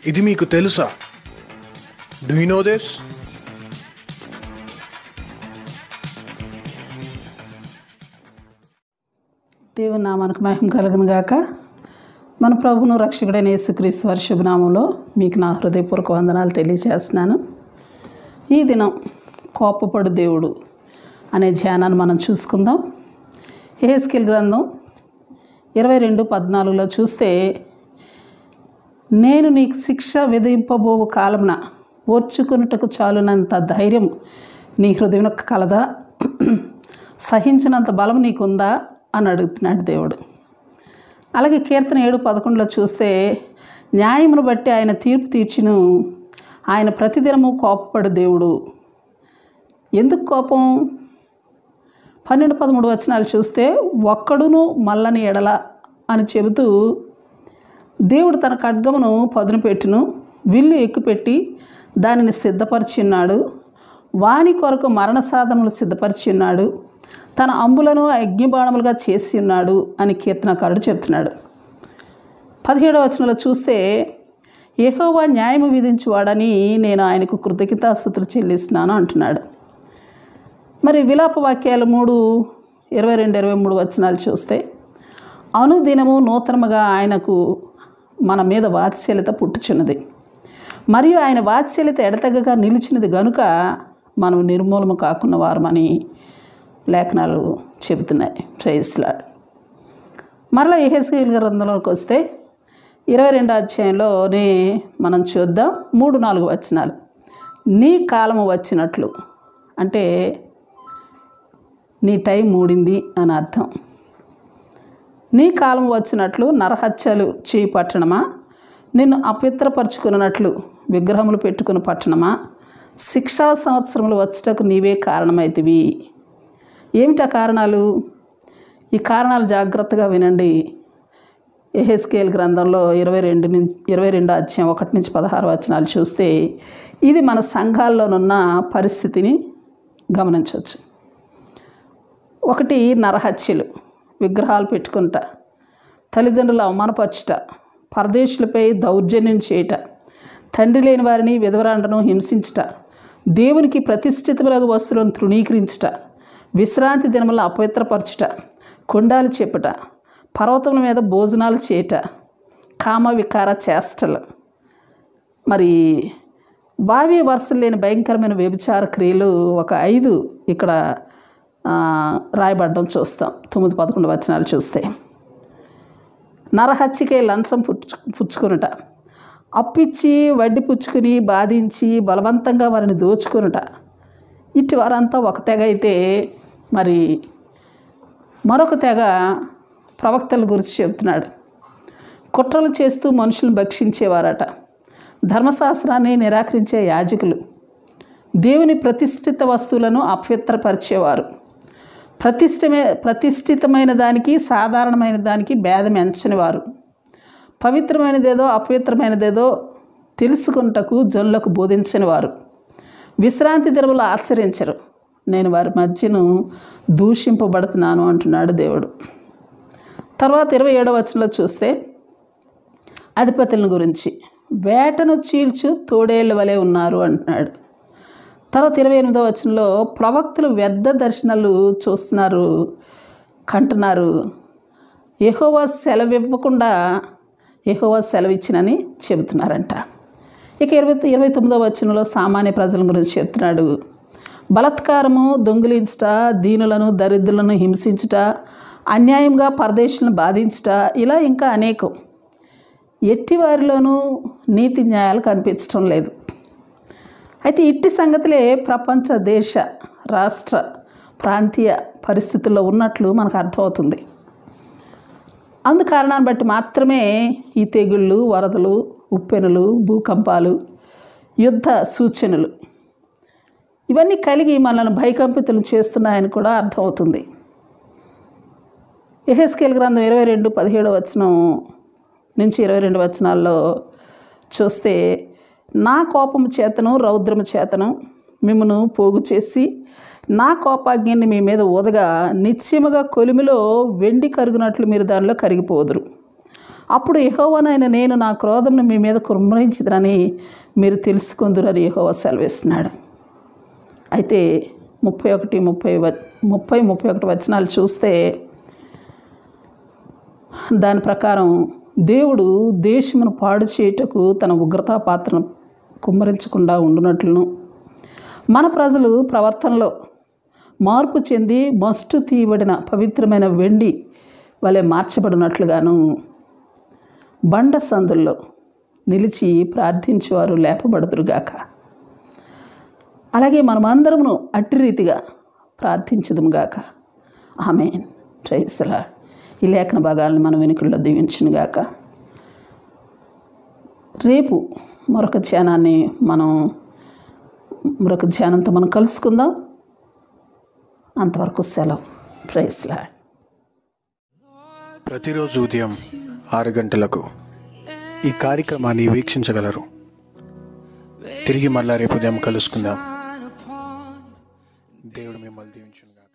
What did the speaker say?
ఇది మీకు తెలుసా డూ యూ నో దిస్ దేవుని నామానికి మహిమ కలుగును గాక మన ప్రభును రక్షకుడైన యేసుక్రీస్తు వారి శుభనామంలో మీకు నా హృదయపూర్వక వందనాలు తెలియజేస్తున్నాను ఈ దినం కోపపడు దేవుడు అనే ధ్యానాన్ని మనం చూసుకుందాం హేస్కిల్ గ్రంథం ఇరవై రెండు పద్నాలుగులో చూస్తే నేను నీకు శిక్ష విధింపబోవు కాలమున ఓర్చుకున్నటకు చాలునంత ధైర్యం నీ హృదయం కలదా సహించినంత బలం నీకుందా అని అడుగుతున్నాడు దేవుడు అలాగే కీర్తన ఏడు పదకొండులో చూస్తే న్యాయమును బట్టి ఆయన తీర్పు తీర్చును ఆయన ప్రతిదినము కోపపడు దేవుడు ఎందుకు కోపం పన్నెండు పదమూడు వచనాలు చూస్తే ఒక్కడును మల్లని ఎడల అని చెబుతూ దేవుడు తన ఖడ్గమును పదును పెట్టును విల్లు ఎక్కుపెట్టి దానిని సిద్ధపరిచి ఉన్నాడు వాని కొరకు మరణ సాధనలు సిద్ధపరిచి ఉన్నాడు తన అంబులను అగ్నిబాణములుగా చేసి ఉన్నాడు అని కీర్తనకారుడు చెప్తున్నాడు పదిహేడవ వచనంలో చూస్తే యెహోవా న్యాయము విధించువాడని నేను ఆయనకు కృతజ్ఞతాస్థుతులు చెల్లిస్తున్నాను అంటున్నాడు మరి విలాప వాక్యాలు మూడు ఇరవై రెండు ఇరవై మూడు వచనాలు చూస్తే అనుదినము నూతనముగా ఆయనకు మన మీద వాత్సల్యత పుట్టుచున్నది మరియు ఆయన వాత్సల్యత ఎడతెగగా నిలిచినది గనుక మనం నిర్మూలము కాకున్న వారమని లేఖనాలు చెబుతున్నాయి ప్రేయస్లాడ్ మరలా ఏహెస్కేల్ గ్రంథంలోకి వస్తే ఇరవై రెండో అధ్యాయంలోనే మనం చూద్దాం మూడు నాలుగు వచనాలు నీ కాలము వచ్చినట్లు అంటే నీ టైం మూడింది అని అర్థం నీ కాలం వచ్చినట్లు నరహత్యలు చేయి పట్టణమా నిన్ను అపవిత్రపరుచుకున్నట్లు విగ్రహములు పెట్టుకుని పట్టణమా శిక్షా సంవత్సరములు వచ్చటకు నీవే కారణమైతివి ఏమిటా కారణాలు ఈ కారణాలు జాగ్రత్తగా వినండి ఎహెస్కేల్ గ్రంథంలో ఇరవై రెండు నుంచి ఇరవై రెండు అధ్యాయం ఒకటి నుంచి పదహారు వచనాలు చూస్తే ఇది మన సంఘాల్లోనున్న పరిస్థితిని గమనించవచ్చు ఒకటి నరహత్యలు విగ్రహాలు పెట్టుకుంట తల్లిదండ్రులు అవమానపరచుట పరదేశులపై దౌర్జన్యం చేయుట తండ్రి లేని వారిని విధవరాండను హింసించుట దేవునికి ప్రతిష్ఠితములకు వస్తువులను తృణీకరించుట విశ్రాంతి దినములను అపవిత్రపరచుట కొండాలు చెప్పుట పర్వతముల మీద భోజనాలు చేయుట కామ వికార చేష్టలు మరి బావి వరుసలు లేని భయంకరమైన వ్యభిచార క్రియలు ఒక ఐదు ఇక్కడ ఆ, రాయబడడం చూస్తాం తొమ్మిది పదకొండు వచనాలు చూస్తే నరహత్యకే లంచం పుచ్చు పుచ్చుకొనుట అప్పిచ్చి వడ్డీ పుచ్చుకుని బాధించి బలవంతంగా వారిని దోచుకొనుట ఇటు వారంతా ఒక తెగ అయితే మరి మరొక తెగ ప్రవక్తల గురించి చెబుతున్నాడు కుట్రలు చేస్తూ మనుషులను భక్షించేవారట ధర్మశాస్త్రాన్ని నిరాకరించే యాజకులు దేవుని ప్రతిష్ఠిత వస్తువులను అపవిత్రపరిచేవారు ప్రతిష్టమే ప్రతిష్ఠితమైన దానికి సాధారణమైన దానికి భేదం ఎంచని వారు పవిత్రమైనదేదో అపవిత్రమైనదేదో తెలుసుకుంటకు జనులకు బోధించని వారు విశ్రాంతి దినములు ఆచరించరు నేను వారి మధ్యను దూషింపబడుతున్నాను అంటున్నాడు దేవుడు తర్వాత ఇరవై ఏడవ వచనంలో చూస్తే అధిపతుల గురించి వేటను చీల్చు తోడేళ్ళ వలె ఉన్నారు అంటున్నాడు తర్వాత ఇరవై ఎనిమిదో వచనంలో ప్రవక్తలు వ్యర్థ దర్శనాలు చూస్తున్నారు కంటున్నారు ఎహోవా సెలవు ఇవ్వకుండా ఎహోవా సెలవు ఇచ్చినని చెబుతున్నారంట ఇక ఇరవై ఇరవై తొమ్మిదో వచనంలో సామాన్య ప్రజల గురించి చెప్తున్నాడు బలత్కారము దొంగిలించుట దీనులను దరిద్రులను హింసించుట అన్యాయంగా పరదేశులను బాధించుట ఇలా ఇంకా అనేకం ఎట్టి వారిలోనూ నీతి న్యాయాలు కనిపించడం లేదు అయితే ఇట్టి సంగతులే ప్రపంచ దేశ రాష్ట్ర ప్రాంతీయ పరిస్థితుల్లో ఉన్నట్లు మనకు అర్థమవుతుంది అందు కారణాన్ని బట్టి మాత్రమే ఈ తెగుళ్ళు వరదలు ఉప్పెనులు భూకంపాలు యుద్ధ సూచనలు ఇవన్నీ కలిగి మనల్ని భయకంపితులు చేస్తున్నాయని కూడా అర్థమవుతుంది ఎహెస్కేల్ గ్రంథం ఇరవై రెండు పదిహేడవ వచనం నుంచి ఇరవై రెండు వచనాల్లో చూస్తే నా కోపము చేతను రౌద్రము చేతను మిమ్మను పోగు చేసి నా కోపాగ్నిని మీ మీద ఊదగా నిశ్చయముగా కొలిమిలో వెండి కరుగునట్లు మీరు దానిలో కరిగిపోదురు అప్పుడు యహోవనైన నేను నా క్రోధంను మీ మీద కుమ్మరించదని మీరు తెలుసుకుందురని యహోవ సెలవిస్తున్నాడు అయితే ముప్పై ఒకటి ముప్పై వ ముప్పై ముప్పై ఒకటి వచనాలు చూస్తే దాని ప్రకారం దేవుడు దేశమును పాడు చేయుటకు తన ఉగ్రతా పాత్రను కుమ్మరించకుండా ఉండునట్లును మన ప్రజలు ప్రవర్తనలో మార్పు చెంది మస్టు తీయబడిన పవిత్రమైన వెండి వలె మార్చబడినట్లుగాను బండ సందుల్లో నిలిచి ప్రార్థించేవారు లేపబడుదురుగాక అలాగే మనమందరమును అట్టి రీతిగా ప్రార్థించదుముగాక ఆమె ప్రైస్తలా ఈ లేఖన భాగాలను మన వెనుకల్లో దీవించునుగాక రేపు మరొక ధ్యానాన్ని మనం మరొక ధ్యానంతో మనం కలుసుకుందాం అంతవరకు సెలవు ప్రైస్లా ప్రతిరోజు ఉదయం ఆరు గంటలకు ఈ కార్యక్రమాన్ని వీక్షించగలరు తిరిగి మళ్ళా రేపు ఉదయం కలుసుకుందాం దేవుడు మిమ్మల్ని దీవించునుగా